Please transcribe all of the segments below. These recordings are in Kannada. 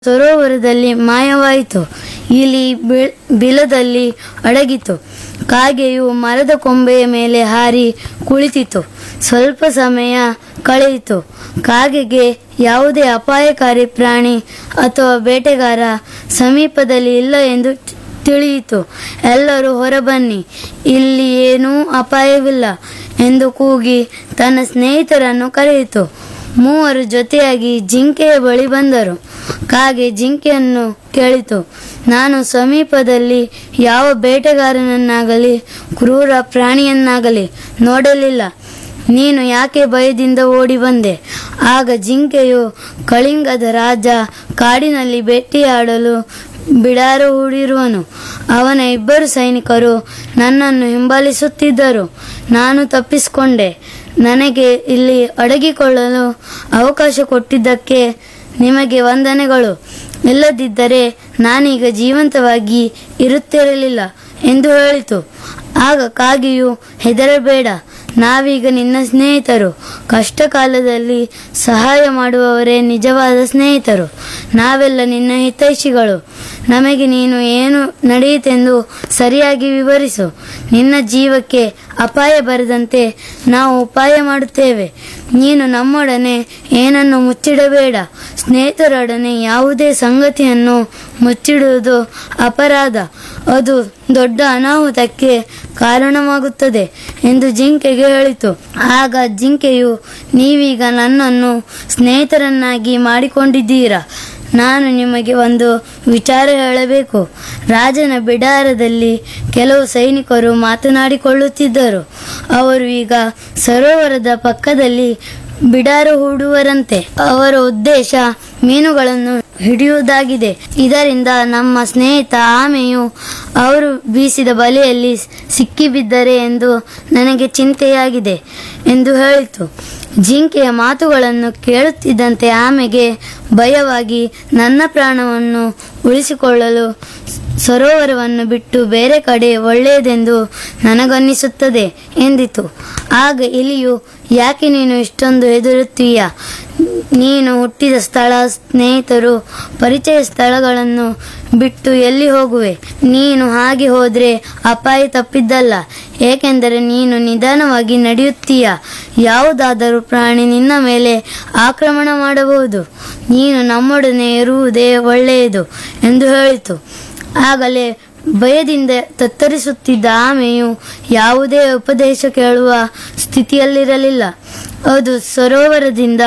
ಸರೋವರದಲ್ಲಿ ಮಾಯವಾಯಿತು ಇಲಿ ಬಿ- ಬಿಲದಲ್ಲಿ ಅಡಗಿತು ಕಾಗೆಯು ಮರದ ಕೊಂಬೆಯ ಮೇಲೆ ಹಾರಿ ಕುಳಿತಿತು ಸ್ವಲ್ಪ ಸಮಯ ಕಳೆಯಿತು ಕಾಗೆಗೆ ಯಾವುದೇ ಅಪಾಯಕಾರಿ ಪ್ರಾಣಿ ಅಥವಾ ಬೇಟೆಗಾರ ಸಮೀಪದಲ್ಲಿ ಇಲ್ಲ ಎಂದು ತಿ- ತಿಳಿಯಿತು ಎಲ್ಲರೂ ಹೊರಬನ್ನಿ ಇಲ್ಲಿ ಏನೂ ಅಪಾಯವಿಲ್ಲ ಎಂದು ಕೂಗಿ ತನ್ನ ಸ್ನೇಹಿತರನ್ನು ಕರೆಯಿತು ಮೂವರು ಜೊತೆಯಾಗಿ ಜಿಂಕೆಯ ಬಳಿ ಬಂದರು ಕಾಗೆ ಜಿಂಕೆಯನ್ನು ಕೇಳಿತು ನಾನು ಸಮೀಪದಲ್ಲಿ ಯಾವ ಬೇಟೆಗಾರನನ್ನಾಗಲಿ ಕ್ರೂರ ಪ್ರಾಣಿಯನ್ನಾಗಲಿ ನೋಡಲಿಲ್ಲ ನೀನು ಯಾಕೆ ಭಯದಿಂದ ಓಡಿ ಬಂದೆ ಆಗ ಜಿಂಕೆಯು ಕಳಿಂಗದ ರಾಜ ಕಾಡಿನಲ್ಲಿ ಬೇಟೆಯಾಡಲು ಬಿಡಾರ ಹೂಡಿರುವನು ಅವನ ಇಬ್ಬರು ಸೈನಿಕರು ನನ್ನನ್ನು ಹಿಂಬಾಲಿಸುತ್ತಿದ್ದರು ನಾನು ತಪ್ಪಿಸಿಕೊಂಡೆ ನನಗೆ ಇಲ್ಲಿ ಅಡಗಿಕೊಳ್ಳಲು ಅವಕಾಶ ಕೊಟ್ಟಿದ್ದಕ್ಕೆ ನಿಮಗೆ ವಂದನೆಗಳು ಇಲ್ಲದಿದ್ದರೆ ನಾನೀಗ ಜೀವಂತವಾಗಿ ಇರುತ್ತಿರಲಿಲ್ಲ ಎಂದು ಹೇಳಿತು ಆಗ ಕಾಗೆಯು ಹೆದರಬೇಡ ನಾವೀಗ ನಿನ್ನ ಸ್ನೇಹಿತರು ಕಷ್ಟ ಕಾಲದಲ್ಲಿ ಸಹಾಯ ಮಾಡುವವರೇ ನಿಜವಾದ ಸ್ನೇಹಿತರು ನಾವೆಲ್ಲ ನಿನ್ನ ಹಿತೈಷಿಗಳು ನಮಗೆ ನೀನು ಏನು ನಡೆಯಿತೆಂದು ಸರಿಯಾಗಿ ವಿವರಿಸು ನಿನ್ನ ಜೀವಕ್ಕೆ ಅಪಾಯ ಬರದಂತೆ ನಾವು ಉಪಾಯ ಮಾಡುತ್ತೇವೆ ನೀನು ನಮ್ಮೊಡನೆ ಏನನ್ನು ಮುಚ್ಚಿಡಬೇಡ ಸ್ನೇಹಿತರೊಡನೆ ಯಾವುದೇ ಸಂಗತಿಯನ್ನು ಮುಚ್ಚಿಡುವುದು ಅಪರಾಧ ಅದು ದೊಡ್ಡ ಅನಾಹುತಕ್ಕೆ ಕಾರಣವಾಗುತ್ತದೆ ಎಂದು ಜಿಂಕೆಗೆ ಹೇಳಿತು ಆಗ ಜಿಂಕೆಯು ನೀವೀಗ ನನ್ನನ್ನು ಸ್ನೇಹಿತರನ್ನಾಗಿ ಮಾಡಿಕೊಂಡಿದ್ದೀರಾ ನಾನು ನಿಮಗೆ ಒಂದು ವಿಚಾರ ಹೇಳಬೇಕು ರಾಜನ ಬಿಡಾರದಲ್ಲಿ ಕೆಲವು ಸೈನಿಕರು ಮಾತನಾಡಿಕೊಳ್ಳುತ್ತಿದ್ದರು ಅವರು ಈಗ ಸರೋವರದ ಪಕ್ಕದಲ್ಲಿ ಬಿಡಾರ ಹೂಡುವರಂತೆ ಅವರ ಉದ್ದೇಶ ಮೀನುಗಳನ್ನು ಹಿಡಿಯುವುದಾಗಿದೆ ಇದರಿಂದ ನಮ್ಮ ಸ್ನೇಹಿತ ಆಮೆಯು ಅವರು ಬೀಸಿದ ಬಲೆಯಲ್ಲಿ ಸಿಕ್ಕಿಬಿದ್ದರೆ ಎಂದು ನನಗೆ ಚಿಂತೆಯಾಗಿದೆ ಎಂದು ಹೇಳಿತು ಜಿಂಕೆಯ ಮಾತುಗಳನ್ನು ಕೇಳುತ್ತಿದ್ದಂತೆ ಆಮೆಗೆ ಭಯವಾಗಿ ನನ್ನ ಪ್ರಾಣವನ್ನು ಉಳಿಸಿಕೊಳ್ಳಲು ಸರೋವರವನ್ನು ಬಿಟ್ಟು ಬೇರೆ ಕಡೆ ಒಳ್ಳೆಯದೆಂದು ನನಗನ್ನಿಸುತ್ತದೆ ಎಂದಿತು ಆಗ ಇಲಿಯು ಯಾಕೆ ನೀನು ಇಷ್ಟೊಂದು ಹೆದರುತ್ತೀಯ ನೀನು ಹುಟ್ಟಿದ ಸ್ಥಳ ಸ್ನೇಹಿತರು ಪರಿಚಯ ಸ್ಥಳಗಳನ್ನು ಬಿಟ್ಟು ಎಲ್ಲಿ ಹೋಗುವೆ ನೀನು ಹಾಗೆ ಹೋದ್ರೆ ಅಪಾಯ ತಪ್ಪಿದ್ದಲ್ಲ ಏಕೆಂದರೆ ನೀನು ನಿಧಾನವಾಗಿ ನಡೆಯುತ್ತೀಯ ಯಾವುದಾದರೂ ಪ್ರಾಣಿ ನಿನ್ನ ಮೇಲೆ ಆಕ್ರಮಣ ಮಾಡಬಹುದು ನೀನು ನಮ್ಮೊಡನೆ ಇರುವುದೇ ಒಳ್ಳೆಯದು ಎಂದು ಹೇಳಿತು ಆಗಲೇ ಭಯದಿಂದ ತತ್ತರಿಸುತ್ತಿದ್ದ ಆಮೆಯು ಯಾವುದೇ ಉಪದೇಶ ಕೇಳುವ ಸ್ಥಿತಿಯಲ್ಲಿರಲಿಲ್ಲ ಅದು ಸರೋವರದಿಂದ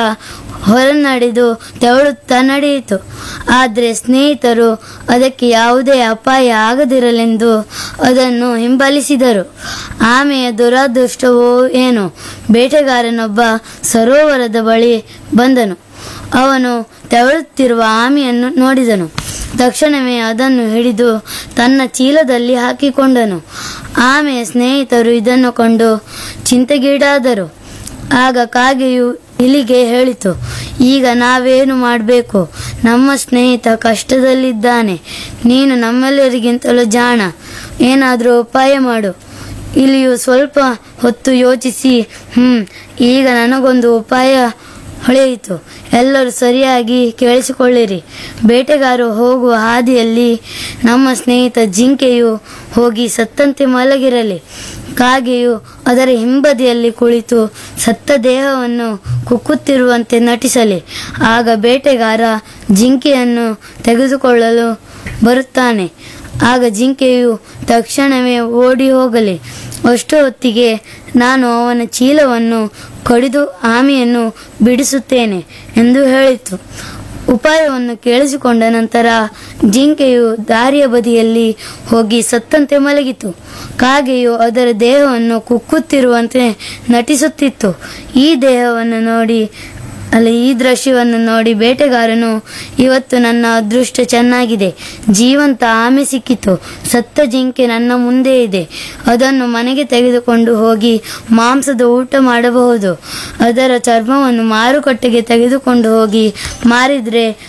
ಹೊರನಡೆದು ತೆವಳುತ್ತಾ ನಡೆಯಿತು ಆದರೆ ಸ್ನೇಹಿತರು ಅದಕ್ಕೆ ಯಾವುದೇ ಅಪಾಯ ಆಗದಿರಲೆಂದು ಅದನ್ನು ಹಿಂಬಾಲಿಸಿದರು ಆಮೆಯ ದುರಾದೃಷ್ಟವೋ ಏನೋ ಬೇಟೆಗಾರನೊಬ್ಬ ಸರೋವರದ ಬಳಿ ಬಂದನು ಅವನು ತೆವಳುತ್ತಿರುವ ಆಮೆಯನ್ನು ನೋಡಿದನು ತಕ್ಷಣವೇ ಅದನ್ನು ಹಿಡಿದು ತನ್ನ ಚೀಲದಲ್ಲಿ ಹಾಕಿಕೊಂಡನು ಆಮೆಯ ಸ್ನೇಹಿತರು ಇದನ್ನು ಕೊಂಡು ಚಿಂತೆಗೀಡಾದರು ಆಗ ಕಾಗೆಯು ಇಲಿಗೆ ಹೇಳಿತು ಈಗ ನಾವೇನು ಮಾಡಬೇಕು ನಮ್ಮ ಸ್ನೇಹಿತ ಕಷ್ಟದಲ್ಲಿದ್ದಾನೆ ನೀನು ನಮ್ಮೆಲ್ಲರಿಗಿಂತಲೂ ಜಾಣ ಏನಾದರೂ ಉಪಾಯ ಮಾಡು ಇಲಿಯು ಸ್ವಲ್ಪ ಹೊತ್ತು ಯೋಚಿಸಿ ಹ್ಮ್ ಈಗ ನನಗೊಂದು ಉಪಾಯ ಹೊಳೆಯಿತು ಎಲ್ಲರೂ ಸರಿಯಾಗಿ ಕೇಳಿಸಿಕೊಳ್ಳಿರಿ ಬೇಟೆಗಾರರು ಹೋಗುವ ಹಾದಿಯಲ್ಲಿ ನಮ್ಮ ಸ್ನೇಹಿತ ಜಿಂಕೆಯು ಹೋಗಿ ಸತ್ತಂತೆ ಮಲಗಿರಲಿ ಕಾಗೆಯು ಅದರ ಹಿಂಬದಿಯಲ್ಲಿ ಕುಳಿತು ಸತ್ತ ದೇಹವನ್ನು ಕುಕ್ಕುತ್ತಿರುವಂತೆ ನಟಿಸಲಿ ಆಗ ಬೇಟೆಗಾರ ಜಿಂಕೆಯನ್ನು ತೆಗೆದುಕೊಳ್ಳಲು ಬರುತ್ತಾನೆ ಆಗ ಜಿಂಕೆಯು ತಕ್ಷಣವೇ ಓಡಿ ಹೋಗಲಿ ಅಷ್ಟು ಹೊತ್ತಿಗೆ ನಾನು ಅವನ ಚೀಲವನ್ನು ಕಡಿದು ಆಮೆಯನ್ನು ಬಿಡಿಸುತ್ತೇನೆ ಎಂದು ಹೇಳಿತು ಉಪಾಯವನ್ನು ಕೇಳಿಸಿಕೊಂಡ ನಂತರ ಜಿಂಕೆಯು ದಾರಿಯ ಬದಿಯಲ್ಲಿ ಹೋಗಿ ಸತ್ತಂತೆ ಮಲಗಿತು ಕಾಗೆಯು ಅದರ ದೇಹವನ್ನು ಕುಕ್ಕುತ್ತಿರುವಂತೆ ನಟಿಸುತ್ತಿತ್ತು ಈ ದೇಹವನ್ನು ನೋಡಿ ಅಲ್ಲಿ ಈ ದೃಶ್ಯವನ್ನು ನೋಡಿ ಬೇಟೆಗಾರನು ಇವತ್ತು ನನ್ನ ಅದೃಷ್ಟ ಚೆನ್ನಾಗಿದೆ ಜೀವಂತ ಆಮೆ ಸಿಕ್ಕಿತು ಸತ್ತ ಜಿಂಕೆ ನನ್ನ ಮುಂದೆ ಇದೆ ಅದನ್ನು ಮನೆಗೆ ತೆಗೆದುಕೊಂಡು ಹೋಗಿ ಮಾಂಸದ ಊಟ ಮಾಡಬಹುದು ಅದರ ಚರ್ಮವನ್ನು ಮಾರುಕಟ್ಟೆಗೆ ತೆಗೆದುಕೊಂಡು ಹೋಗಿ ಮಾರಿದ್ರೆ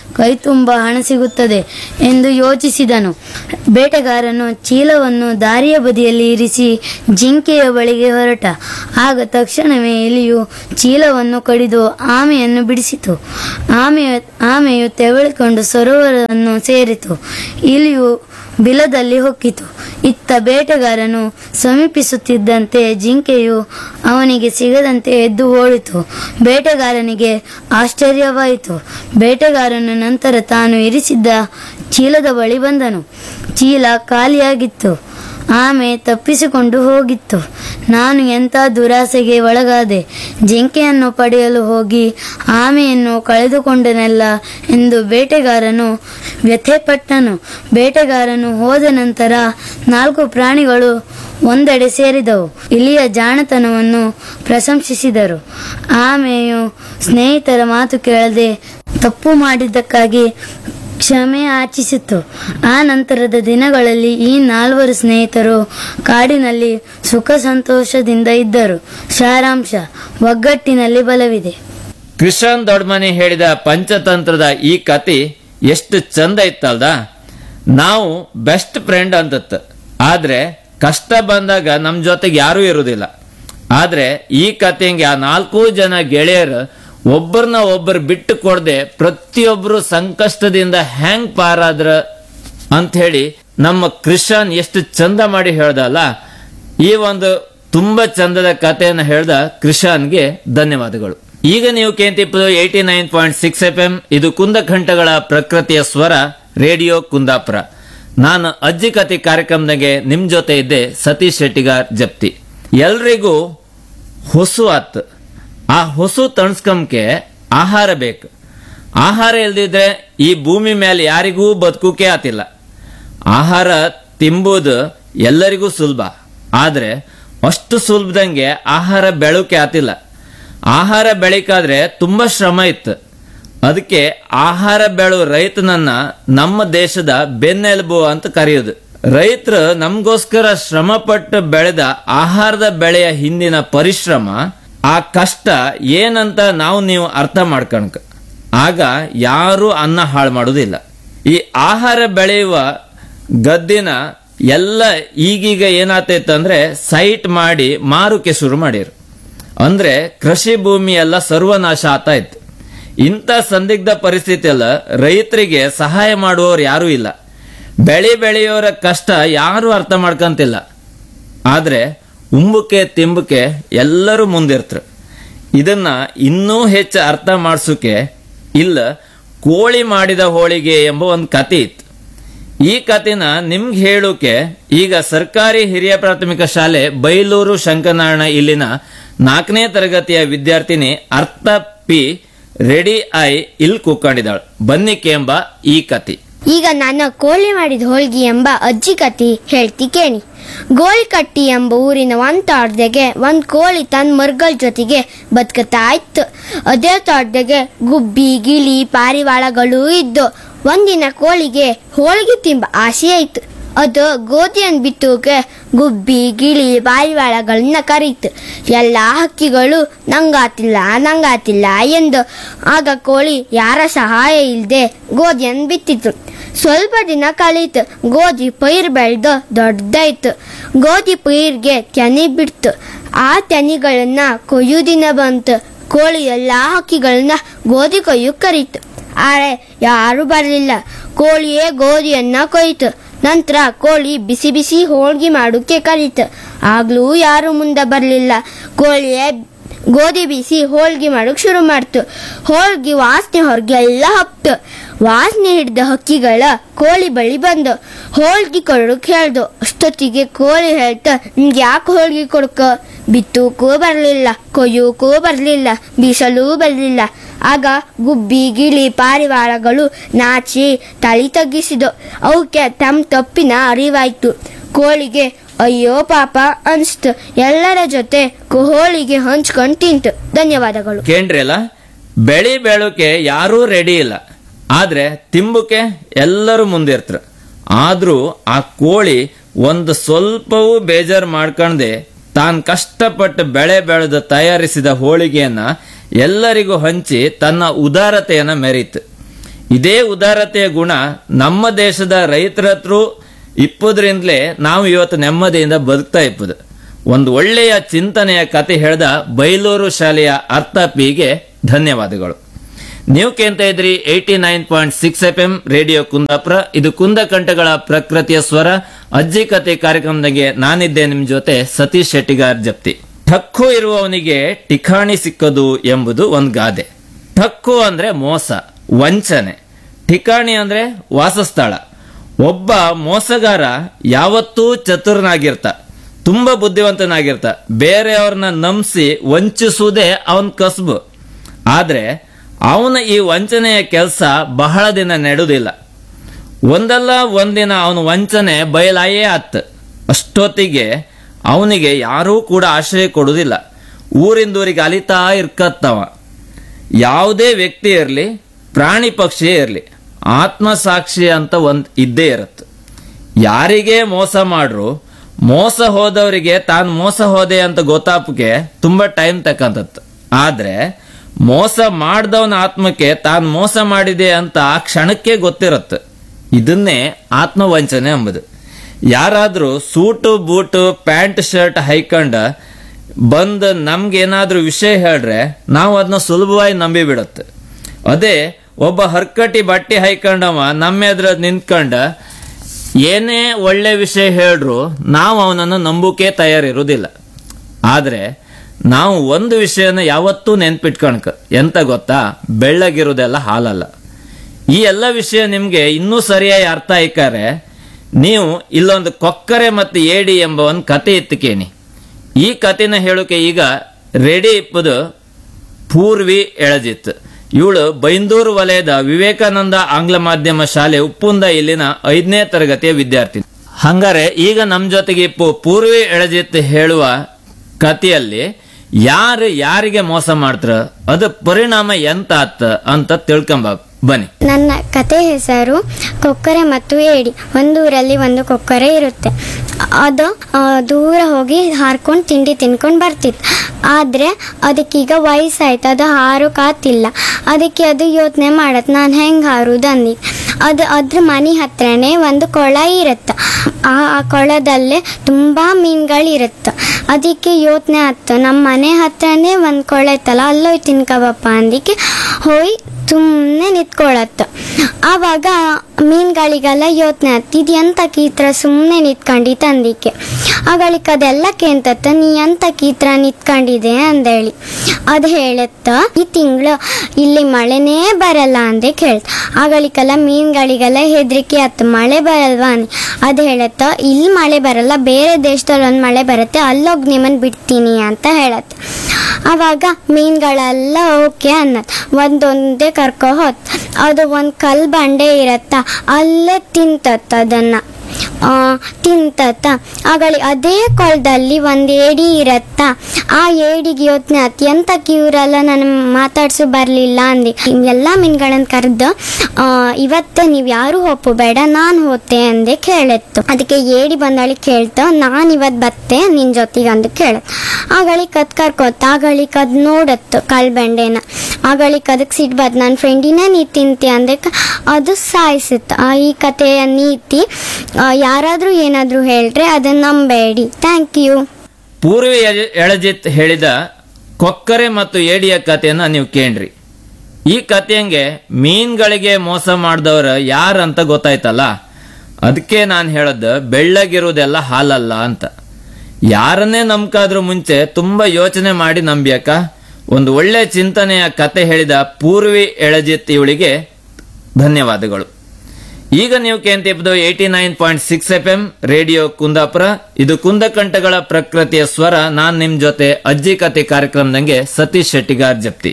ಕೈತುಂಬ ಹಣ ಸಿಗುತ್ತದೆ ಎಂದು ಯೋಚಿಸಿದನು ಬೇಟೆಗಾರನು ಚೀಲವನ್ನು ದಾರಿಯ ಬದಿಯಲ್ಲಿ ಇರಿಸಿ ಜಿಂಕೆಯ ಬಳಿಗೆ ಹೊರಟ ಆಗ ತಕ್ಷಣವೇ ಎಲಿಯು ಚೀಲವನ್ನು ಕಡಿದು ಆಮೆಯನ್ನು ಬಿಡಿಸಿತು ಆಮೆಯ ಆಮೆಯು ತೆವಳಿಕೊಂಡು ಸರೋವರವನ್ನು ಸೇರಿತು ಇಲಿಯು ಬಿಲದಲ್ಲಿ ಹೊಕ್ಕಿತು ಇತ್ತ ಬೇಟೆಗಾರನು ಸಮೀಪಿಸುತ್ತಿದ್ದಂತೆ ಜಿಂಕೆಯು ಅವನಿಗೆ ಸಿಗದಂತೆ ಎದ್ದು ಓಡಿತು ಬೇಟೆಗಾರನಿಗೆ ಆಶ್ಚರ್ಯವಾಯಿತು ಬೇಟೆಗಾರನು ನಂತರ ತಾನು ಇರಿಸಿದ್ದ ಚೀಲದ ಬಳಿ ಬಂದನು ಚೀಲ ಖಾಲಿಯಾಗಿತ್ತು ಆಮೆ ತಪ್ಪಿಸಿಕೊಂಡು ಹೋಗಿತ್ತು ನಾನು ಎಂಥ ದುರಾಸೆಗೆ ಒಳಗಾದೆ ಜಿಂಕೆಯನ್ನು ಪಡೆಯಲು ಹೋಗಿ ಆಮೆಯನ್ನು ಕಳೆದುಕೊಂಡನಲ್ಲ ಎಂದು ಬೇಟೆಗಾರನು ವ್ಯಥೆಪಟ್ಟನು ಬೇಟೆಗಾರನು ಹೋದ ನಂತರ ನಾಲ್ಕು ಪ್ರಾಣಿಗಳು ಒಂದೆಡೆ ಸೇರಿದವು ಇಲಿಯ ಜಾಣತನವನ್ನು ಪ್ರಶಂಸಿಸಿದರು ಆಮೆಯು ಸ್ನೇಹಿತರ ಮಾತು ಕೇಳದೆ ತಪ್ಪು ಮಾಡಿದ್ದಕ್ಕಾಗಿ ಕ್ಷಮೆ ಯಾಚಿಸಿತು ಆ ನಂತರದ ದಿನಗಳಲ್ಲಿ ಈ ನಾಲ್ವರು ಸ್ನೇಹಿತರು ಕಾಡಿನಲ್ಲಿ ಸುಖ ಸಂತೋಷದಿಂದ ಇದ್ದರು ಸಾರಾಂಶ ಒಗ್ಗಟ್ಟಿನಲ್ಲಿ ಬಲವಿದೆ ಕೃಷನ್ ದೊಡ್ಮನಿ ಹೇಳಿದ ಪಂಚತಂತ್ರದ ಈ ಕತೆ ಎಷ್ಟು ಚಂದ ಇತ್ತಲ್ದ ನಾವು ಬೆಸ್ಟ್ ಫ್ರೆಂಡ್ ಅಂತತ್ ಆದ್ರೆ ಕಷ್ಟ ಬಂದಾಗ ನಮ್ ಜೊತೆಗೆ ಯಾರೂ ಇರುವುದಿಲ್ಲ ಆದ್ರೆ ಈ ಕತೆಂಗೆ ಆ ನಾಲ್ಕು ಜನ ಗೆಳೆಯರು ಒಬ್ಬರನ್ನ ಒಬ್ಬರು ಬಿಟ್ಟು ಕೊಡದೆ ಪ್ರತಿಯೊಬ್ಬರು ಸಂಕಷ್ಟದಿಂದ ಹೆಂಗ್ ಪಾರಾದ್ರ ಅಂತ ಹೇಳಿ ನಮ್ಮ ಕೃಷನ್ ಎಷ್ಟು ಚಂದ ಮಾಡಿ ಹೇಳ್ದಲ್ಲ ಈ ಒಂದು ತುಂಬಾ ಚಂದದ ಕಥೆಯನ್ನು ಹೇಳ್ದ ಕೃಷನ್ಗೆ ಧನ್ಯವಾದಗಳು ಈಗ ನೀವು ಕೇಂತಿಪ್ಪದು eighty nine point six F M ಇದು ಕುಂದಘಂಟಗಳ ಪ್ರಕೃತಿಯ ಸ್ವರ ರೇಡಿಯೋ ಕುಂದಾಪುರ ನಾನು ಅಜ್ಜಿ ಕತೆ ಕಾರ್ಯಕ್ರಮದಾಗೆ ನಿಮ್ ಜೊತೆ ಇದ್ದೆ ಸತೀಶ್ ಶೆಟ್ಟಿಗಾರ್ ಜಪ್ತಿ ಎಲ್ರಿಗೂ ಹೊಸು ಆತ್ ಆ ಹೊಸು ತಣಸ್ಕಂಕೆ ಆಹಾರ ಬೇಕು ಆಹಾರ ಇಲ್ದಿದ್ರೆ ಈ ಭೂಮಿ ಮೇಲೆ ಯಾರಿಗೂ ಬದುಕುಕೆ ಆತಿಲ್ಲ ಆಹಾರ ತಿಂಬುದು ಎಲ್ಲರಿಗೂ ಸುಲಭ ಆದ್ರೆ ಅಷ್ಟು ಸುಲಭದಂಗೆ ಆಹಾರ ಬೆಳಕೆ ಆತಿಲ್ಲ ಆಹಾರ ಬೆಳಿಕಾದ್ರೆ ತುಂಬಾ ಶ್ರಮ ಇತ್ತು ಅದಕ್ಕೆ ಆಹಾರ ಬೆಳು ರೈತನನ್ನ ನಮ್ಮ ದೇಶದ ಬೆನ್ನೆಲುಬು ಅಂತ ಕರೆಯೋದು ರೈತರು ನಮಗೋಸ್ಕರ ಶ್ರಮ ಪಟ್ಟು ಬೆಳೆದ ಆಹಾರದ ಬೆಳೆಯ ಹಿಂದಿನ ಪರಿಶ್ರಮ ಆ ಕಷ್ಟ ಏನಂತ ನಾವು ನೀವು ಅರ್ಥ ಮಾಡ್ಕಣಕ ಆಗ ಯಾರು ಅನ್ನ ಹಾಳು ಮಾಡುವುದಿಲ್ಲ ಈ ಆಹಾರ ಬೆಳೆಯುವ ಗದ್ದಿನ ಎಲ್ಲ ಈಗೀಗ ಏನಾತೈತೆ ಅಂದ್ರೆ ಸೈಟ್ ಮಾಡಿ ಮಾರುಕೆ ಶುರು ಮಾಡಿರು ಅಂದ್ರೆ ಕೃಷಿ ಭೂಮಿ ಎಲ್ಲ ಸರ್ವನಾಶ ಆತಾಯ್ತು ಇಂಥ ಸಂದಿಗ್ಧ ಪರಿಸ್ಥಿತಿ ಎಲ್ಲ ರೈತರಿಗೆ ಸಹಾಯ ಮಾಡುವವರು ಯಾರೂ ಇಲ್ಲ ಬೆಳೆ ಬೆಳೆಯೋರ ಕಷ್ಟ ಯಾರು ಅರ್ಥ ಮಾಡ್ಕಂತಿಲ್ಲ ಆದ್ರೆ ಉಂಬುಕೆ ತಿಂಬುಕೆ ಎಲ್ಲರೂ ಮುಂದಿರ್ತರು ಇದನ್ನ ಇನ್ನೂ ಹೆಚ್ಚು ಅರ್ಥ ಮಾಡಿಸೋಕೆ ಇಲ್ಲ ಕೋಳಿ ಮಾಡಿದ ಹೋಳಿಗೆ ಎಂಬ ಒಂದು ಕತೆ ಇತ್ತು ಈ ಕಥೆನ ನಿಮ್ಗೆ ಹೇಳೋಕೆ ಈಗ ಸರ್ಕಾರಿ ಹಿರಿಯ ಪ್ರಾಥಮಿಕ ಶಾಲೆ ಬೈಲೂರು ಶಂಕನಾರಾಯಣ ಇಲ್ಲಿನ ನಾಲ್ಕನೇ ತರಗತಿಯ ವಿದ್ಯಾರ್ಥಿನಿ ಅರ್ಥ ಪಿ ರೆಡಿ ಐ ಇಲ್ ಕೂಕೊಂಡಿದ್ದಾಳೆ ಬನ್ನಿಕೆ ಎಂಬ ಈ ಕತೆ ಈಗ ನಾನು ಕೋಳಿ ಮಾಡಿದ ಹೋಳ್ಗಿ ಎಂಬ ಅಜ್ಜಿ ಕತಿ ಹೇಳ್ತಿ ಕೇಳಿ ಗೋಳಿಕಟ್ಟಿ ಎಂಬ ಊರಿನ ಒಂದ್ ತೋಟದಾಗೆ ಒಂದ್ ಕೋಳಿ ತನ್ನ ಮರ್ಗಳ ಜೊತೆಗೆ ಬದುಕುತ್ತಾ ಇತ್ತು ಅದೇ ತೋಟದಾಗೆ ಗುಬ್ಬಿ ಗಿಳಿ ಪಾರಿವಾಳಗಳು ಇದ್ದು ಒಂದಿನ ಕೋಳಿಗೆ ಹೋಳಿಗೆ ತಿಂಬ ಆಸೆ ಆಯ್ತು ಅದು ಗೋಧಿಯನ್ನು ಬಿತ್ತೋಕೆ ಗುಬ್ಬಿ ಗಿಳಿ ಪಾರಿವಾಳಗಳನ್ನ ಕರೀತು ಎಲ್ಲ ಹಕ್ಕಿಗಳು ನಂಗಾತಿಲ್ಲ ನಂಗಾತಿಲ್ಲ ಎಂದು ಆಗ ಕೋಳಿ ಯಾರ ಸಹಾಯ ಇಲ್ಲದೆ ಗೋಧಿಯನ್ನು ಬಿತ್ತಿತು ಸ್ವಲ್ಪ ದಿನ ಕಳೀತು ಗೋಧಿ ಪೈರ್ ಬೆಳೆದು ದೊಡ್ಡದಾಯ್ತು ಗೋಧಿ ಪೈರ್ಗೆ ತೆನೆ ಬಿಡ್ತು ಆ ತೆನೆಗಳನ್ನ ಕೊಯ್ಯು ದಿನ ಬಂತು ಕೋಳಿ ಎಲ್ಲ ಹಕ್ಕಿಗಳನ್ನ ಗೋಧಿ ಕೊಯ್ಯು ಕರೀತು ಆದ್ರೆ ಯಾರು ಬರಲಿಲ್ಲ ಕೋಳಿಯೇ ಗೋಧಿಯನ್ನ ಕೊಯ್ತು ನಂತರ ಕೋಳಿ ಬಿಸಿ ಬಿಸಿ ಹೋಳ್ಗೆ ಮಾಡೋಕೆ ಕರೀತು ಆಗ್ಲೂ ಯಾರು ಮುಂದೆ ಬರಲಿಲ್ಲ ಕೋಳಿಯೇ ಗೋಧಿ ಬೀಸಿ ಹೋಳ್ಗೆ ಮಾಡೋಕೆ ಶುರು ಮಾಡ್ತು ಹೋಳ್ಗೆ ವಾಸನೆ ಹೊರಗೆಲ್ಲ ಹಪ್ತು ವಾಸನೆ ಹಿಡಿದ ಹಕ್ಕಿಗಳ ಕೋಳಿ ಬಳಿ ಬಂದು ಹೋಳ್ಗೆ ಕೊಡೋಕೆ ಹೇಳ್ದು ಅಷ್ಟೊತ್ತಿಗೆ ಕೋಳಿ ಹೇಳ್ತ ನಿಮ್ಗೆ ಯಾಕೆ ಹೋಳ್ಗೆ ಕೊಡ್ಕ ಬಿತ್ತೂಕೂ ಬರಲಿಲ್ಲ ಕೊಯ್ಯೋಕೂ ಬರಲಿಲ್ಲ ಬೀಸಲೂ ಬರಲಿಲ್ಲ ಆಗ ಗುಬ್ಬಿ ಗಿಳಿ ಪಾರಿವಾಳಗಳು ನಾಚಿ ತಳಿ ತಗ್ಗಿಸಿದು ಅವಕ್ಕೆ ತಮ್ಮ ತಪ್ಪಿನ ಅರಿವಾಯ್ತು ಕೋಳಿಗೆ ಅಯ್ಯೋ ಪಾಪ ಅನ್ಸ್ತು ಎಲ್ಲರ ಜೊತೆ ಕೊ- ಹೋಳಿಗೆ ಹಂಚ್ಕೊಂಡು ತಿಂತು ಧನ್ಯವಾದಗಳು ಕೇಂದ್ರಲ್ಲ ಬೆಳಿ ಬೆಳೋಕೆ ಯಾರೂ ರೆಡಿ ಇಲ್ಲ ಆದ್ರೆ ತಿಂಬುಕೆ ಎಲ್ಲರೂ ಮುಂದಿರ್ತಾರೆ ಆದ್ರೂ ಆ ಕೋಳಿ ಒಂದು ಸ್ವಲ್ಪವೂ ಬೇಜಾರು ಮಾಡ್ಕಂಡೆ ತಾನ್ ಕಷ್ಟಪಟ್ಟು ಬೆಳೆ ಬೆಳೆದು ತಯಾರಿಸಿದ ಹೋಳಿಗೆಯನ್ನ ಎಲ್ಲರಿಗೂ ಹಂಚಿ ತನ್ನ ಉದಾರತೆಯನ್ನ ಮೆರೀತು ಇದೇ ಉದಾರತೆಯ ಗುಣ ನಮ್ಮ ದೇಶದ ರೈತರ ಹತ್ರ ಇಪ್ಪುದ್ರಿಂದಲೇ ನಾವು ಇವತ್ತು ನೆಮ್ಮದಿಯಿಂದ ಬದುಕ್ತಾ ಇಪ್ಪದು ಒಂದು ಒಳ್ಳೆಯ ಚಿಂತನೆಯ ಕತೆ ಹೇಳ್ದ ಬೈಲೂರು ಶಾಲೆಯ ಅರ್ಥ ಪಿಗೆ ಧನ್ಯವಾದಗಳು ನೀವು ಕೇಳ್ತಾ ಇದ್ರಿ eighty nine point six F M radio Kundapura ಇದು ಕುಂದಕಂಠಗಳ ಪ್ರಕೃತಿಯ ಸ್ವರ ಅಜ್ಜಿ ಕತೆ ಕಾರ್ಯಕ್ರಮದಾಗೆ ನಾನಿದ್ದೆ ನಿಮ್ ಜೊತೆ ಸತೀಶ್ ಶೆಟ್ಟಿಗಾರ್ ಜಪ್ತಿ ಠಕ್ಕು ಇರುವವನಿಗೆ ಟಿಖಾಣಿ ಸಿಕ್ಕದು ಎಂಬುದು ಒಂದು ಗಾದೆ ಠಕ್ಕು ಅಂದ್ರೆ ಮೋಸ ವಂಚನೆ ಠಿಕಾಣಿ ಅಂದ್ರೆ ವಾಸಸ್ಥಳ ಒಬ್ಬ ಮೋಸಗಾರ ಯಾವತ್ತೂ ಚತುರನಾಗಿರ್ತ ತುಂಬಾ ಬುದ್ಧಿವಂತನಾಗಿರ್ತ ಬೇರೆಯವ್ರನ್ನ ನಂಬಿಸಿ ವಂಚಿಸುವುದೇ ಅವನ್ ಕಸ್ಬು ಆದ್ರೆ ಅವನ ಈ ವಂಚನೆಯ ಕೆಲಸ ಬಹಳ ದಿನ ನೆಡುವುದಿಲ್ಲ ಒಂದಲ್ಲ ಒಂದಿನ ಅವನ ವಂಚನೆ ಬಯಲಾಯೇ ಆತ್ ಅಷ್ಟೊತ್ತಿಗೆ ಅವನಿಗೆ ಯಾರೂ ಕೂಡ ಆಶ್ರಯ ಕೊಡುವುದಿಲ್ಲ ಊರಿಂದೂರಿಗೆ ಅಲಿತಾ ಇರ್ಕತ್ತವ ಯಾವುದೇ ವ್ಯಕ್ತಿ ಇರಲಿ ಪ್ರಾಣಿ ಪಕ್ಷಿ ಇರಲಿ ಆತ್ಮಸಾಕ್ಷಿ ಅಂತ ಒಂದ್ ಇದ್ದೇ ಇರತ್ತೆ ಯಾರಿಗೆ ಮೋಸ ಮಾಡ್ರು ಮೋಸ ಹೋದವರಿಗೆ ತಾನು ಮೋಸ ಹೋದೆ ಅಂತ ಗೊತ್ತಾಪಕ್ಕೆ ತುಂಬಾ ಟೈಮ್ ತಕ್ಕಂತತ್ ಆದ್ರೆ ಮೋಸ ಮಾಡ್ದವನ ಆತ್ಮಕ್ಕೆ ತಾನು ಮೋಸ ಮಾಡಿದೆ ಅಂತ ಆ ಕ್ಷಣಕ್ಕೆ ಗೊತ್ತಿರತ್ತೆ ಇದನ್ನೇ ಆತ್ಮವಂಚನೆ ಎಂಬುದು ಯಾರಾದ್ರೂ ಸೂಟು ಬೂಟು ಪ್ಯಾಂಟ್ ಶರ್ಟ್ ಹೈಕೊಂಡ ಬಂದ್ ನಮ್ಗೇನಾದ್ರೂ ವಿಷಯ ಹೇಳ್ರೆ ನಾವು ಅದನ್ನ ಸುಲಭವಾಗಿ ನಂಬಿ ಬಿಡತ್ತೆ ಅದೇ ಒಬ್ಬ ಹರ್ಕಟಿ ಬಟ್ಟೆ ಹೈಕೊಂಡವ ನಮ್ಮ ಎದುರ ನಿಂತ್ಕೊಂಡ ಏನೇ ಒಳ್ಳೆ ವಿಷಯ ಹೇಳ್ರು ನಾವು ಅವನನ್ನು ನಂಬುಕೆ ತಯಾರಿರುವುದಿಲ್ಲ ಆದ್ರೆ ನಾವು ಒಂದು ವಿಷಯನ ಯಾವತ್ತೂ ನೆನ್ಪಿಟ್ಕೊಳ್ಕ ಎಂತ ಗೊತ್ತಾ ಬೆಳ್ಳಗಿರುವುದೆಲ್ಲ ಹಾಲಲ್ಲ ಈ ಎಲ್ಲ ವಿಷಯ ನಿಮ್ಗೆ ಇನ್ನೂ ಸರಿಯಾಗಿ ಅರ್ಥ ಆಯ್ಕಾರೆ ನೀವು ಇಲ್ಲೊಂದು ಕೊಕ್ಕರೆ ಮತ್ತು ಏಡಿ ಎಂಬ ಒಂದು ಕತೆ ಎತ್ತಿಕೇನಿ ಈ ಕತೆನ ಹೇಳೋಕೆ ಈಗ ರೆಡಿ ಇಪ್ಪದು ಪೂರ್ವಿ ಎಳಜಿತ್ ಇವಳು ಬೈಂದೂರು ವಲಯದ ವಿವೇಕಾನಂದ ಆಂಗ್ಲ ಮಾಧ್ಯಮ ಶಾಲೆ ಉಪ್ಪುಂದ ಇಲ್ಲಿನ ಐದನೇ ತರಗತಿಯ ವಿದ್ಯಾರ್ಥಿ ಹಂಗಾರೆ ಈಗ ನಮ್ ಜೊತೆಗೆ ಇಪ್ಪು ಪೂರ್ವಿ ಎಳಜಿತ್ ಹೇಳುವ ಕಥೆಯಲ್ಲಿ ಯಾರು ಯಾರಿಗೆ ಮೋಸ ಮಾಡ್ತಾರ ಅದು ಪರಿಣಾಮ ಎಂತ ಆತ ಅಂತ ತಿಳ್ಕೊಂಬ ಬನ್ನಿ ನನ್ನ ಕತೆ ಹೆಸರು ಕೊಕ್ಕರೆ ಮತ್ತು ಏಡಿ ಒಂದೂರಲ್ಲಿ ಒಂದು ಕೊಕ್ಕರೆ ಇರುತ್ತೆ ಅದು ಆ, ದೂರ ಹೋಗಿ ಹಾರ್ಕೊಂಡು ತಿಂಡಿ ತಿನ್ಕೊಂಡು ಬರ್ತಿತ್ತು ಆದರೆ ಅದಕ್ಕೀಗ ವಯಸ್ಸಾಯ್ತು ಅದು ಹಾರೋಕಾತಿಲ್ಲ ಅದಕ್ಕೆ ಅದು ಯೋಚನೆ ಮಾಡತ್ತೆ ನಾನು ಹೆಂಗೆ ಹಾರೋದು ಅಂದಿ ಅದು ಅದ್ರ ಮನೆ ಹತ್ರನೇ ಒಂದು ಕೊಳ ಇರುತ್ತೆ ಆ ಆ ಕೊಳದಲ್ಲೇ ತುಂಬ ಮೀನುಗಳಿರುತ್ತೆ ಅದಕ್ಕೆ ಯೋಚನೆ ಆಯ್ತು ನಮ್ಮ ಮನೆ ಹತ್ರನೇ ಒಂದು ಕೊಳ ಇತ್ತಲ್ಲ ಅಲ್ಲೋಯ್ ತಿನ್ಕಬಪ್ಪ ಅಂದಿಕ್ಕೆ ಹೋಯ್ ಸುಮ್ಮನೆ ನಿಂತ್ಕೊಳತ್ತ ಆವಾಗ ಮೀನುಗಳಿಗೆಲ್ಲ ಯೋಚನೆ ಆಯ್ತು ಇದು ಎಂತಕ್ಕೆ ಈ ಥರ ಸುಮ್ಮನೆ ನಿಂತ್ಕೊಂಡಿತ್ತು ಅಂದಿಕ್ಕೆ ಆಗಳಿಕ ಅದೆಲ್ಲ ಕೇಂತತ್ತ ನೀ ಎಂತಕ್ಕೆ ಈ ಥರ ನಿಂತ್ಕೊಂಡಿದೆ ಅಂದೇಳಿ ಅದು ಹೇಳತ್ತ ಈ ತಿಂಗಳು ಇಲ್ಲಿ ಮಳೆನೇ ಬರಲ್ಲ ಅಂದೆ ಕೇಳ್ತ ಆಗಳಿಗೆಲ್ಲ ಮೀನುಗಳಿಗೆಲ್ಲ ಹೆದರಿಕೆ ಆಯ್ತು ಮಳೆ ಬರಲ್ವಾ ಅಂದ್ ಅದು ಹೇಳತ್ತ ಇಲ್ಲಿ ಮಳೆ ಬರಲ್ಲ ಬೇರೆ ದೇಶದಲ್ಲಿ ಒಂದು ಮಳೆ ಬರುತ್ತೆ ಅಲ್ಲೋಗಿ ನಿಮ್ಮನ್ನು ಬಿಡ್ತೀನಿ ಅಂತ ಹೇಳತ್ತೆ ಆವಾಗ ಮೀನುಗಳೆಲ್ಲ ಓಕೆ ಅನ್ನತ್ ಒಂದೊಂದೇ ಕರ್ಕೊ ಹೋತ್ ಅದು ಒಂದು ಕಲ್ ಬಂಡೆ ಇರತ್ತ ಅಲ್ಲೇ ತಿಂತತ್ತ ಅದನ್ನ ಆ, ತಿಂತತ್ತ ಆಗಳಿ ಅದೇ ಕೊಳದಲ್ಲಿ ಒಂದು ಏಡಿ ಇರತ್ತ ಆ ಏಡಿಗೆ ಯೋಚನೆ ಆತ್ ಎಂತಕ್ಕೆ ಇವರೆಲ್ಲ ನನ್ನ ಮಾತಾಡ್ಸು ಬರಲಿಲ್ಲ ಅಂದು ಎಲ್ಲ ಮೀನುಗಳನ್ನ ಕರೆದು ಇವತ್ತು ನೀವು ಯಾರು ಹೋಪು ಬೇಡ ನಾನು ಹೋತೆ ಅಂದೆ ಕೇಳತ್ತು ಅದಕ್ಕೆ ಏಡಿ ಬಂದಳಿ ಕೇಳ್ತ ನಾನು ಇವತ್ತು ಬತ್ತೆ ನಿನ್ನ ಜೊತೆಗೆ ಅಂದು ಕೇಳತ್ ಆಗಳಿಕ್ ಕದ್ ಕರ್ಕೋತ ಆಗಳಿಕ್ ಅದ್ ನೋಡತ್ತು ಕಳ್ಬಂಡೆನ ಆಗಳಿಕ್ ಅದಕ್ಕೆ ಸಿಟ್ಟು ಬದ್ ನನ್ನ ಫ್ರೆಂಡಿನೇ ನೀ ತಿಂತಿ ಅಂದಕ್ಕೆ ಅದು ಸಾಯಿಸುತ್ತೆ ಆ ಈ ಕಥೆಯ ನೀತಿ ಆ, ಯಾರಾದ್ರೂ ಏನಾದ್ರೂ ಹೇಳ್ರೆ ಅದನ್ನ ನಂಬೇಡಿ ಥ್ಯಾಂಕ್ ಯು ಪೂರ್ವಿ ಎಳ- ಎಳಜಿತ್ ಹೇಳಿದ ಕೊಕ್ಕರೆ ಮತ್ತು ಏಡಿಯ ಕಥೆಯನ್ನ ನೀವು ಕೇಳ್ರಿ ಈ ಕಥೆಯಂಗೆ ಮೀನ್ಗಳಿಗೆ ಮೋಸ ಮಾಡಿದವ್ರ ಯಾರಂತ ಗೊತ್ತಾಯ್ತಲ್ಲ ಅದಕ್ಕೆ ನಾನು ಹೇಳದ್ದು ಬೆಳ್ಳಗಿರುವುದೆಲ್ಲ ಹಾಲಲ್ಲ ಅಂತ ಯಾರನ್ನೇ ನಂಬ್ಕಾದ್ರೂ ಮುಂಚೆ ತುಂಬಾ ಯೋಚನೆ ಮಾಡಿ ನಂಬ್ಯಾಕ ಒಂದು ಒಳ್ಳೆ ಚಿಂತನೆಯ ಕತೆ ಹೇಳಿದ ಪೂರ್ವಿ ಎಳಜಿತ್ ಇವಳಿಗೆ ಧನ್ಯವಾದಗಳು ಈಗ ನೀವು ಕೇಂತಿಪ್ಪದು eighty nine point six F M radio Kundapura ಇದು ಕುಂದಕಂಠಗಳ ಪ್ರಕೃತಿಯ ಸ್ವರ ನಾನ್ ನಿಮ್ ಜೊತೆ ಅಜ್ಜಿ ಕತೆ ಕಾರ್ಯಕ್ರಮದಂಗೆ ಸತೀಶ್ ಶೆಟ್ಟಿಗಾರ್ ಜಪ್ತಿ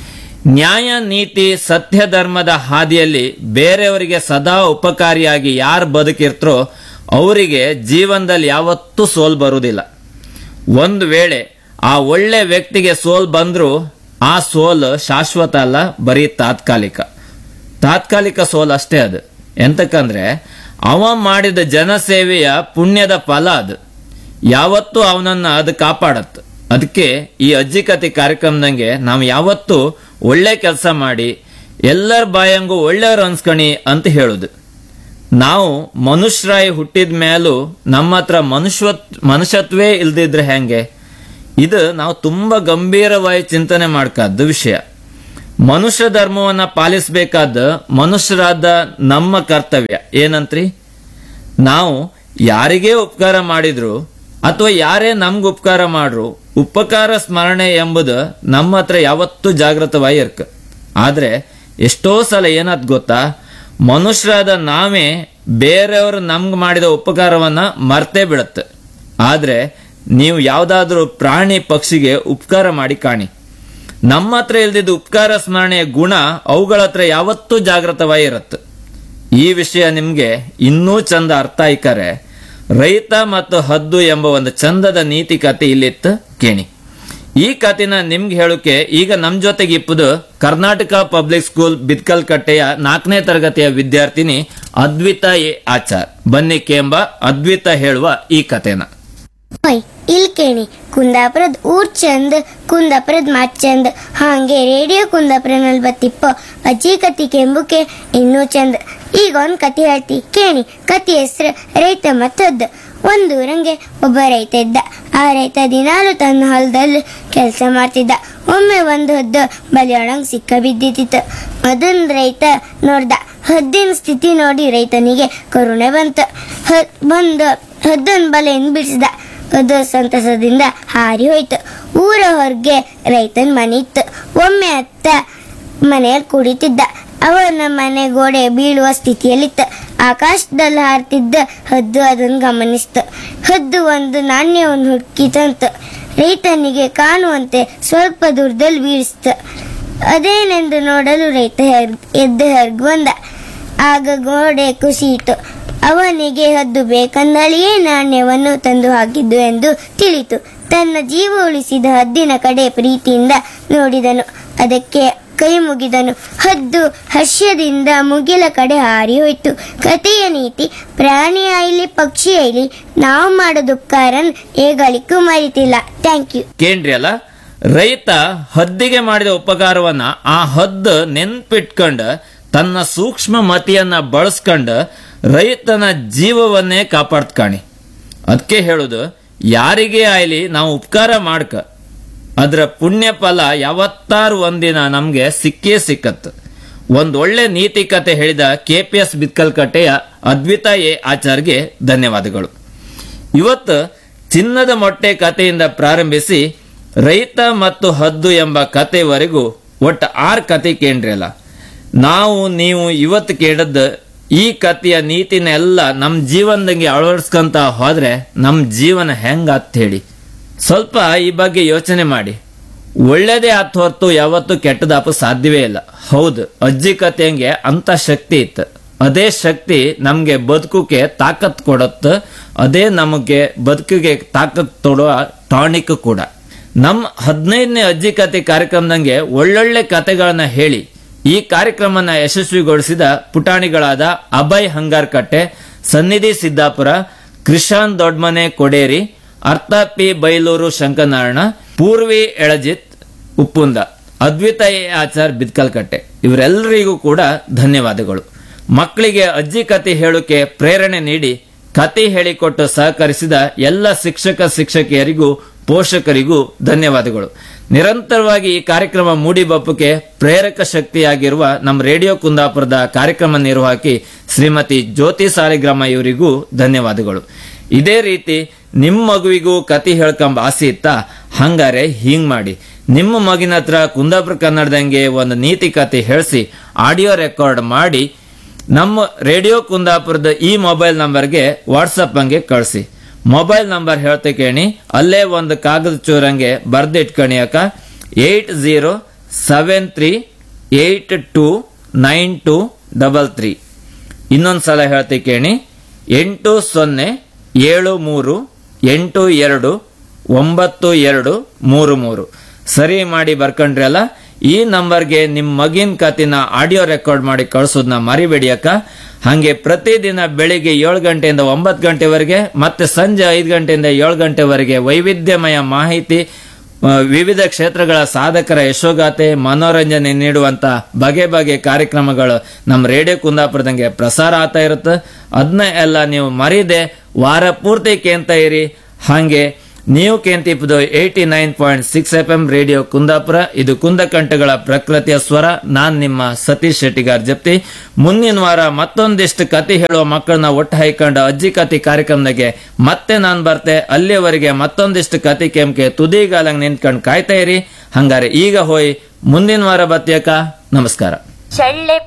ನ್ಯಾಯ ನೀತಿ ಸತ್ಯ ಧರ್ಮದ ಹಾದಿಯಲ್ಲಿ ಬೇರೆಯವರಿಗೆ ಸದಾ ಉಪಕಾರಿಯಾಗಿ ಯಾರು ಬದುಕಿರ್ತರೋ ಅವರಿಗೆ ಜೀವನದಲ್ಲಿ ಯಾವತ್ತೂ ಸೋಲ್ ಬರುವುದಿಲ್ಲ ಒಂದು ವೇಳೆ ಆ ಒಳ್ಳೆ ವ್ಯಕ್ತಿಗೆ ಸೋಲ್ ಬಂದ್ರೂ ಆ ಸೋಲ್ ಶಾಶ್ವತ ಅಲ್ಲ ಬರೀ ತಾತ್ಕಾಲಿಕ ತಾತ್ಕಾಲಿಕ ಸೋಲ್ ಅಷ್ಟೇ ಅದು ಎಂತಕ್ಕಂದ್ರೆ ಅವ ಮಾಡಿದ ಜನಸೇವೆಯ ಪುಣ್ಯದ ಫಲ ಅದು ಯಾವತ್ತೂ ಅವನನ್ನ ಅದು ಕಾಪಾಡತ್ ಅದಕ್ಕೆ ಈ ಅಜ್ಜಿ ಕತೆ ಕಾರ್ಯಕ್ರಮದಂಗೆ ನಾವು ಯಾವತ್ತೂ ಒಳ್ಳೆ ಕೆಲಸ ಮಾಡಿ ಎಲ್ಲರ ಬಾಯಂಗೂ ಒಳ್ಳೆಯವ್ರು ಅನ್ಸ್ಕಣಿ ಅಂತ ಹೇಳುದು ನಾವು ಮನುಷ್ಯರಾಯಿ ಹುಟ್ಟಿದ ಮೇಲೂ ನಮ್ಮ ಹತ್ರ ಮನುಷ್ಯ ಮನುಷ್ಯತ್ವೇ ಇಲ್ದಿದ್ರೆ ಹೆಂಗೆ ಇದು ನಾವು ತುಂಬಾ ಗಂಭೀರವಾಗಿ ಚಿಂತನೆ ಮಾಡ್ಕಾದ ವಿಷಯ ಮನುಷ್ಯ ಧರ್ಮವನ್ನ ಪಾಲಿಸಬೇಕಾದ ಮನುಷ್ಯರಾದ ನಮ್ಮ ಕರ್ತವ್ಯ ಏನಂತ್ರಿ ನಾವು ಯಾರಿಗೇ ಉಪಕಾರ ಮಾಡಿದ್ರು ಅಥವಾ ಯಾರೇ ನಮ್ಗೆ ಉಪಕಾರ ಮಾಡ್ರು ಉಪಕಾರ ಸ್ಮರಣೆ ಎಂಬುದು ನಮ್ಮ ಹತ್ರ ಯಾವತ್ತೂ ಜಾಗೃತವಾಗಿ ಇರ್ಕ ಆದ್ರೆ ಎಷ್ಟೋ ಸಲ ಏನಾದ್ ಗೊತ್ತಾ ಮನುಷ್ಯರಾದ ನಾವೇ ಬೇರೆಯವರು ನಮ್ಗೆ ಮಾಡಿದ ಉಪಕಾರವನ್ನ ಮರ್ತೇ ಬಿಡುತ್ತೆ ಆದ್ರೆ ನೀವು ಯಾವ್ದಾದ್ರೂ ಪ್ರಾಣಿ ಪಕ್ಷಿಗೆ ಉಪಕಾರ ಮಾಡಿ ಕಾಣಿ ನಮ್ಮ ಹತ್ರ ಇಲ್ದಿದ್ದ ಉಪಕಾರ ಸ್ಮರಣೆಯ ಗುಣ ಅವುಗಳ ಹತ್ರ ಯಾವತ್ತೂ ಜಾಗೃತವಾಗಿ ಇರುತ್ತೆ ಈ ವಿಷಯ ನಿಮ್ಗೆ ಇನ್ನೂ ಚಂದ ಅರ್ಥ ಆಯ್ಕರೆ ರೈತ ಮತ್ತು ಹದ್ದು ಎಂಬ ಒಂದು ಚಂದದ ನೀತಿ ಕತೆ ಇಲ್ಲಿತ್ತು ಕೇಣಿ ಈ ಕಥೆನ ನಿಮ್ಗೆ ಹೇಳೋಕೆ ಈಗ ನಮ್ ಜೊತೆಗೆ ಇಪ್ಪುದು ಕರ್ನಾಟಕ ಪಬ್ಲಿಕ್ ಸ್ಕೂಲ್ ಬಿದ್ಕಲ್ ಕಟ್ಟೆಯ ನಾಲ್ಕನೇ ತರಗತಿಯ ವಿದ್ಯಾರ್ಥಿನಿ ಅದ್ವಿತಾ ಎ ಆಚಾರ್ ಬನ್ನಿ ಕೇಂಬ ಅದ್ವಿತಾ ಹೇಳುವ ಈ ಕಥೆನ ಹೊಯ್ ಇಲ್ ಕೇಳಿ ಕುಂದಾಪುರದ ಊರ್ ಚಂದ್ ಕುಂದಾಪುರದ ಮಾತ್ ಚಂದ್ ಹಾಗೆ ರೇಡಿಯೋ ಕುಂದಾಪುರನಲ್ಲಿ ಬತ್ತಿಪ್ಪ ಅಜ್ಜಿ ಕತಿ ಕೆಂಬುಕೆ ಇನ್ನೂ ಚಂದ್ ಈಗ ಒಂದ್ ಕತಿ ಹೇಳ್ತಿ ಕೇಳಿ ಕತಿ ಹೆಸ್ರು ರೈತ ಮತ್ತೊದ್ದ ಒಂದು ಊರಂಗೆ ಒಬ್ಬ ರೈತ ಇದ್ದ ಆ ರೈತ ದಿನಾಲು ತನ್ನ ಹೊಲದಲ್ಲಿ ಕೆಲಸ ಮಾಡ್ತಿದ್ದ ಒಮ್ಮೆ ಒಂದು ಹದ್ದು ಬಲಿಯೊಳಂಗ್ ಸಿಕ್ಕ ಬಿದ್ದಿತ್ತಿತ್ತು ಅದನ್ ರೈತ ನೋಡ್ದ ಹದ್ದಿನ ಸ್ಥಿತಿ ನೋಡಿ ರೈತನಿಗೆ ಕರುಣೆ ಬಂತು ಹ- ಬಂದು ಹದ್ದನ್ ಬಲೆಯನ್ನು ಬಿಡಿಸಿದ ಅದು ಸಂತಸದಿಂದ ಹಾರಿ ಹೋಯ್ತು ಊರ ಹೊರಗೆ ರೈತನ ಮನೆ ಇತ್ತು ಒಮ್ಮೆ ಅತ್ತ ಮನೆಯಲ್ಲಿ ಕುಡಿತಿದ್ದ ಅವನ ಮನೆ ಗೋಡೆ ಬೀಳುವ ಸ್ಥಿತಿಯಲ್ಲಿತ್ತು ಆಕಾಶದಲ್ಲಿ ಹಾರ್ತಿದ್ದ ಹದ್ದು ಅದನ್ನು ಗಮನಿಸ್ತು ಹದ್ದು ಒಂದು ನಾಣ್ಯವನ್ನು ಹುಡುಕಿತಂತು ರೈತನಿಗೆ ಕಾಣುವಂತೆ ಸ್ವಲ್ಪ ದೂರದಲ್ಲಿ ಬೀಳಿಸ್ತು ಅದೇನೆಂದು ನೋಡಲು ರೈತ ಹೆರ್- ಎದ್ದು ಹೆರ್ಗ್ ಬಂದ ಆಗ ಗೋಡೆ ಕುಸಿಯಿತು ಅವನಿಗೆ ಹದ್ದು ಬೇಕಂದಳಿಯೇ ನಾಣ್ಯವನ್ನು ತಂದು ಹಾಕಿದ್ದು ಎಂದು ತಿಳಿತು ತನ್ನ ಜೀವ ಉಳಿಸಿದ ಹದ್ದಿನ ಕಡೆ ಪ್ರೀತಿಯಿಂದ ನೋಡಿದನು ಅದಕ್ಕೆ ಕೈ ಮುಗಿದನು ಹದ್ದು ಹರ್ಷದಿಂದ ಮುಗಿಲ ಕಡೆ ಹಾರಿ ಹೋಯ್ತು ಕಥೆಯ ನೀತಿ ಪ್ರಾಣಿ ಆಯ್ಲಿ ಪಕ್ಷಿ ಆಯ್ಲಿ ನಾವು ಮಾಡೋದು ಉಪಕಾರನ್ ಏಗಳಿಗೂ ಮರಿತಿಲ್ಲ ಥ್ಯಾಂಕ್ ಯು ಕೇಂದ್ರಿ ಅಲ್ಲ ರೈತ ಹದ್ದಿಗೆ ಮಾಡಿದ ಉಪಕಾರವನ್ನ ಆ ಹದ್ದು ನೆನ್ಪಿಟ್ಕೊಂಡ ತನ್ನ ಸೂಕ್ಷ್ಮ ಮತಿಯನ್ನ ಬಳಸ್ಕೊಂಡ ರೈತನ ಜೀವವನ್ನೇ ಕಾಪಾಡ್ತ್ಕಾಣಿ ಅದಕ್ಕೆ ಹೇಳುದು ಯಾರಿಗೇ ಆಯ್ಲಿ ನಾವು ಉಪಕಾರ ಮಾಡ್ಕ ಅದರ ಪುಣ್ಯ ಫಲ ಯಾವತ್ತಾರು ಒಂದಿನ ನಮ್ಗೆ ಸಿಕ್ಕೇ ಸಿಕ್ಕತ್ ಒಂದ್ ಒಳ್ಳೆ ನೀತಿ ಕತೆ ಹೇಳಿದ ಕೆ ಪಿ ಎಸ್ ಬಿತ್ಕಲ್ಕಟ್ಟೆಯ ಅದ್ವಿತಾ ಎ ಆಚಾರ್ಗೆ ಧನ್ಯವಾದಗಳು ಇವತ್ತು ಚಿನ್ನದ ಮೊಟ್ಟೆ ಕಥೆಯಿಂದ ಪ್ರಾರಂಭಿಸಿ ರೈತ ಮತ್ತು ಹದ್ದು ಎಂಬ ಕಥೆವರೆಗೂ ಒಟ್ಟು ಆರು ಕತೆ ಕೇಂದ್ರಲ್ಲ ನಾವು ನೀವು ಇವತ್ತು ಕೇಳದ ಈ ಕಥೆಯ ನೀತಿನೆಲ್ಲ ನಮ್ಮ ಜೀವನದಂಗೆ ಅಳವಡಿಸ್ಕೊಂತ ಹೋದ್ರೆ ನಮ್ಮ ಜೀವನ ಹೆಂಗಾತ್ ಹೇಳಿ ಸ್ವಲ್ಪ ಈ ಬಗ್ಗೆ ಯೋಚನೆ ಮಾಡಿ ಒಳ್ಳೇದೇ ಆತ್ ಹೊರತು ಯಾವತ್ತೂ ಕೆಟ್ಟದಾಪ ಸಾಧ್ಯವೇ ಇಲ್ಲ ಹೌದು ಅಜ್ಜಿ ಕಥೆಯಂಗೆ ಅಂತ ಶಕ್ತಿ ಇತ್ತು ಅದೇ ಶಕ್ತಿ ನಮ್ಗೆ ಬದುಕುಗೆ ತಾಕತ್ ಕೊಡತ್ತ ಅದೇ ನಮಗೆ ಬದುಕಿಗೆ ತಾಕತ್ ತೊಡುವ ಟಾನಿಕ್ ಕೂಡ ನಮ್ಮ ಹದಿನೈದನೇ ಅಜ್ಜಿ ಕತೆ ಕಾರ್ಯಕ್ರಮದಂಗೆ ಒಳ್ಳೊಳ್ಳೆ ಕತೆಗಳನ್ನ ಹೇಳಿ ಈ ಕಾರ್ಯಕ್ರಮನ ಯಶಸ್ವಿಗೊಳಿಸಿದ ಪುಟಾಣಿಗಳಾದ ಅಭಯ್ ಹಂಗಾರ್ಕಟ್ಟೆ ಸನ್ನಿಧಿ ಸಿದ್ದಾಪುರ ಕೃಷಾನ್ ದೊಡ್ಮನೆ ಕೊಡೇರಿ ಅರ್ಥ ಪಿ ಬೈಲೂರು ಶಂಕನಾರಾಯಣ ಪೂರ್ವಿ ಎಳಜಿತ್ ಉಪ್ಪುಂದ ಅದ್ವಿತ ಎ ಆಚಾರ್ ಬಿದ್ಕಲ್ಕಟ್ಟೆ ಇವರೆಲ್ಲರಿಗೂ ಕೂಡ ಧನ್ಯವಾದಗಳು ಮಕ್ಕಳಿಗೆ ಅಜ್ಜಿ ಕತೆ ಹೇಳೋಕೆ ಪ್ರೇರಣೆ ನೀಡಿ ಕತೆ ಹೇಳಿಕೊಟ್ಟು ಸಹಕರಿಸಿದ ಎಲ್ಲ ಶಿಕ್ಷಕ ಶಿಕ್ಷಕಿಯರಿಗೂ ಪೋಷಕರಿಗೂ ಧನ್ಯವಾದಗಳು ನಿರಂತರವಾಗಿ ಈ ಕಾರ್ಯಕ್ರಮ ಮೂಡಿಬಪ್ಪಕ್ಕೆ ಪ್ರೇರಕ ಶಕ್ತಿಯಾಗಿರುವ ನಮ್ಮ ರೇಡಿಯೋ ಕುಂದಾಪುರದ ಕಾರ್ಯಕ್ರಮ ನಿರ್ವಾಹಕಿ ಶ್ರೀಮತಿ ಜ್ಯೋತಿ ಸಾಲಿಗ್ರಾಮ ಇವರಿಗೂ ಧನ್ಯವಾದಗಳು ಇದೇ ರೀತಿ ನಿಮ್ಮ ಮಗುವಿಗೂ ಕತೆ ಹೇಳ್ಕೊಂಬ ಆಸೆ ಇತ್ತಾ ಹಂಗಾರೆ ಹಿಂಗ್ ಮಾಡಿ ನಿಮ್ಮ ಮಗಿನ ಹತ್ರ ಕುಂದಾಪುರ ಕನ್ನಡದಂಗೆ ಒಂದು ನೀತಿ ಕತೆ ಹೇಳಿಸಿ ಆಡಿಯೋ ರೆಕಾರ್ಡ್ ಮಾಡಿ ನಮ್ಮ ರೇಡಿಯೋ ಕುಂದಾಪುರದ ಈ ಮೊಬೈಲ್ ನಂಬರ್ಗೆ ವಾಟ್ಸಪ್ ಹಂಗೆ ಕಳಿಸಿ ಮೊಬೈಲ್ ನಂಬರ್ ಹೇಳ್ತೆ ಕೇಳಿ ಅಲ್ಲೇ ಒಂದು ಕಾಗದ ಚೂರಂಗೆ ಬರ್ದಿಟ್ಕಣಿ ಅಕ್ಕ eight zero seven three eight two nine two double three ಇನ್ನೊಂದು ಸಲ ಹೇಳ್ತೆ ಕೇಳಿ ಎಂಟು ಸೊನ್ನೆ ಏಳು ಮೂರು ಎಂಟು ಎರಡು ಒಂಬತ್ತು ಎರಡು ಮೂರು ಮೂರು ಸರಿ ಮಾಡಿ ಬರ್ಕೊಂಡ್ರಿ ಅಲ್ಲ ಈ ನಂಬರ್ಗೆ ನಿಮ್ಮ ಮಗಿನ ಕತಿನ ಆಡಿಯೋ ರೆಕಾರ್ಡ್ ಮಾಡಿ ಕಳ್ಸೋದನ್ನ ಮರಿಬೇಡಿ ಅಕ್ಕ ಹಾಗೆ ಪ್ರತಿದಿನ ಬೆಳಿಗ್ಗೆ ಏಳು ಗಂಟೆಯಿಂದ ಒಂಬತ್ತು ಗಂಟೆವರೆಗೆ ಮತ್ತೆ ಸಂಜೆ ಐದು ಗಂಟೆಯಿಂದ ಏಳು ಗಂಟೆವರೆಗೆ ವೈವಿಧ್ಯಮಯ ಮಾಹಿತಿ ಆ, ವಿವಿಧ ಕ್ಷೇತ್ರಗಳ ಸಾಧಕರ ಯಶೋಗಾಥೆ ಮನೋರಂಜನೆ ನೀಡುವಂತ ಬಗೆ ಬಗೆ ಕಾರ್ಯಕ್ರಮಗಳು ನಮ್ಮ ರೇಡಿಯೋ ಕುಂದಾಪುರದಂಗೆ ಪ್ರಸಾರ ಆಗ್ತಾ ಇರುತ್ತೆ ಅದನ್ನ ಎಲ್ಲ ನೀವು ಮರೀದೆ ವಾರ ಪೂರ್ತಿ ಕೇಂತ ಇರಿ ಹಾಗೆ ನೀವು ಕೇಂತಿಪ್ಪದು eighty nine point six F M radio Kundapura ಇದು ಕುಂದಕಂಠಗಳ ಪ್ರಕೃತಿಯ ಸ್ವರ ನಾನ್ ನಿಮ್ಮ ಸತೀಶ್ ಶೆಟ್ಟಿಗಾರ್ ಜಪ್ತಿ ಮುಂದಿನ ವಾರ ಮತ್ತೊಂದಿಷ್ಟು ಕತೆ ಹೇಳುವ ಮಕ್ಕಳನ್ನ ಒಟ್ಟು ಹೈಕೊಂಡು ಅಜ್ಜಿ ಕತೆ ಕಾರ್ಯಕ್ರಮದಾಗೆ ಮತ್ತೆ ನಾನ್ ಬರ್ತೆ ಅಲ್ಲಿಯವರೆಗೆ ಮತ್ತೊಂದಿಷ್ಟು ಕತೆ ಕೆಂಕೆ ತುದಿಗಾಲಂಗ್ ನಿಂತ್ಕೊಂಡು ಕಾಯ್ತಾ ಇರಿ ಹಂಗಾರೆ ಈಗ ಹೋಯ್ ಮುಂದಿನ ವಾರ ಬತ್ಯಕ ನಮಸ್ಕಾರ ಚಳ್ಳೆ